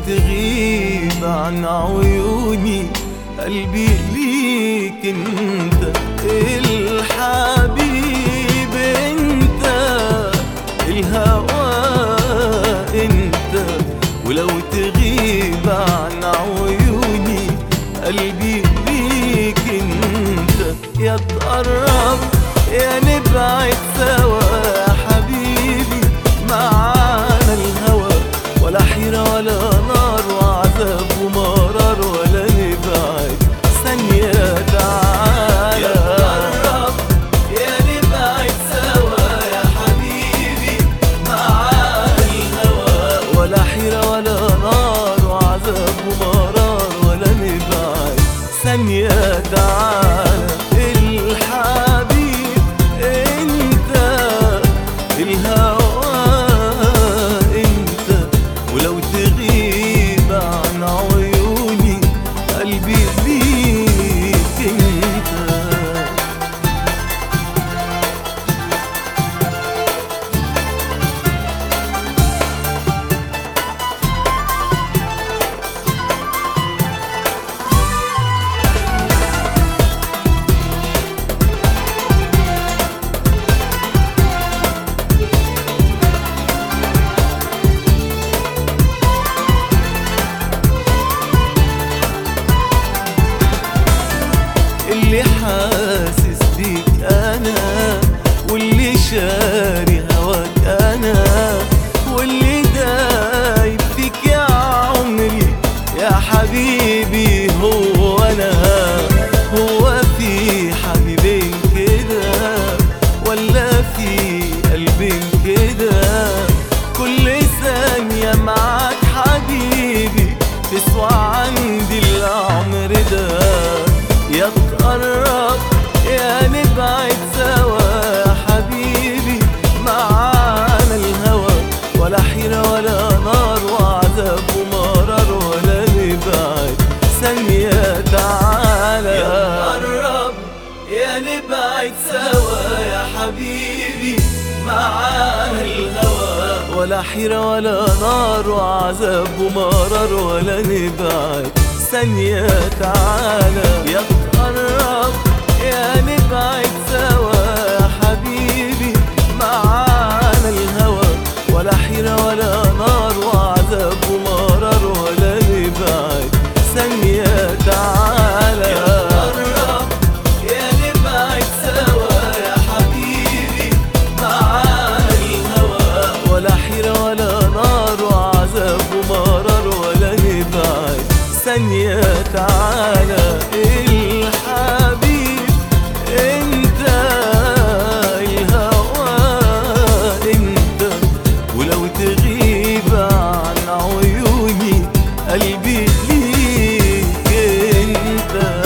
تغيب عن عيوني قلبي ليك انت الحبيب انت الهوى انت ولو تغيب عن عيوني قلبي ليك انت يا تقرب يا نبعد سوا يا حبيبي معانا الهوى ولا حيرة ولا نار وعذاب ومرار ولا نبعد ثانية تعالى يا تقرب يا نبعد سوا يا حبيبي معانا الهوى ولا حيرة ولا نار وعذاب ومرار ولا نبعد ثانية تعالى الحبيب انت الهوى انت ولو تغيب عن عيوني قلبي ليك انت اللي حاسس بيك انا واللي شاري هواك انا واللي دايب فيك يا عمري يا حبيبي هو انا هو في حبيبين كده ولا في قلبين كده كل ثانية معاك حبيبي تسوى عندي العمر ده يا تقرب يا نبعد سوا يا حبيبي معانا الهوى ولا حيرة ولا نار وعذاب ومرار ولا نبعد ثانية تعالى يا تقرب يا نبعد سوا يا حبيبي معانا الهوى ولا حيرة ولا نار وعذاب ومرار ولا نبعد ثانية تعالى يا تقرب يا نبعد سوا يا حبيبي معانا الهوى ولا حيرة ولا نار وعذاب ومرار ولا نبعد ثانية تعالى يا تقرب يا نبعد سوا يا حبيبي معانا الهوى ولا حيرة ولا نار وعذاب ومرار ولا نبعد ثانية تعالى الحبيب انت الهوى انت ولو تغيب عن عيوني قلبي ليك انت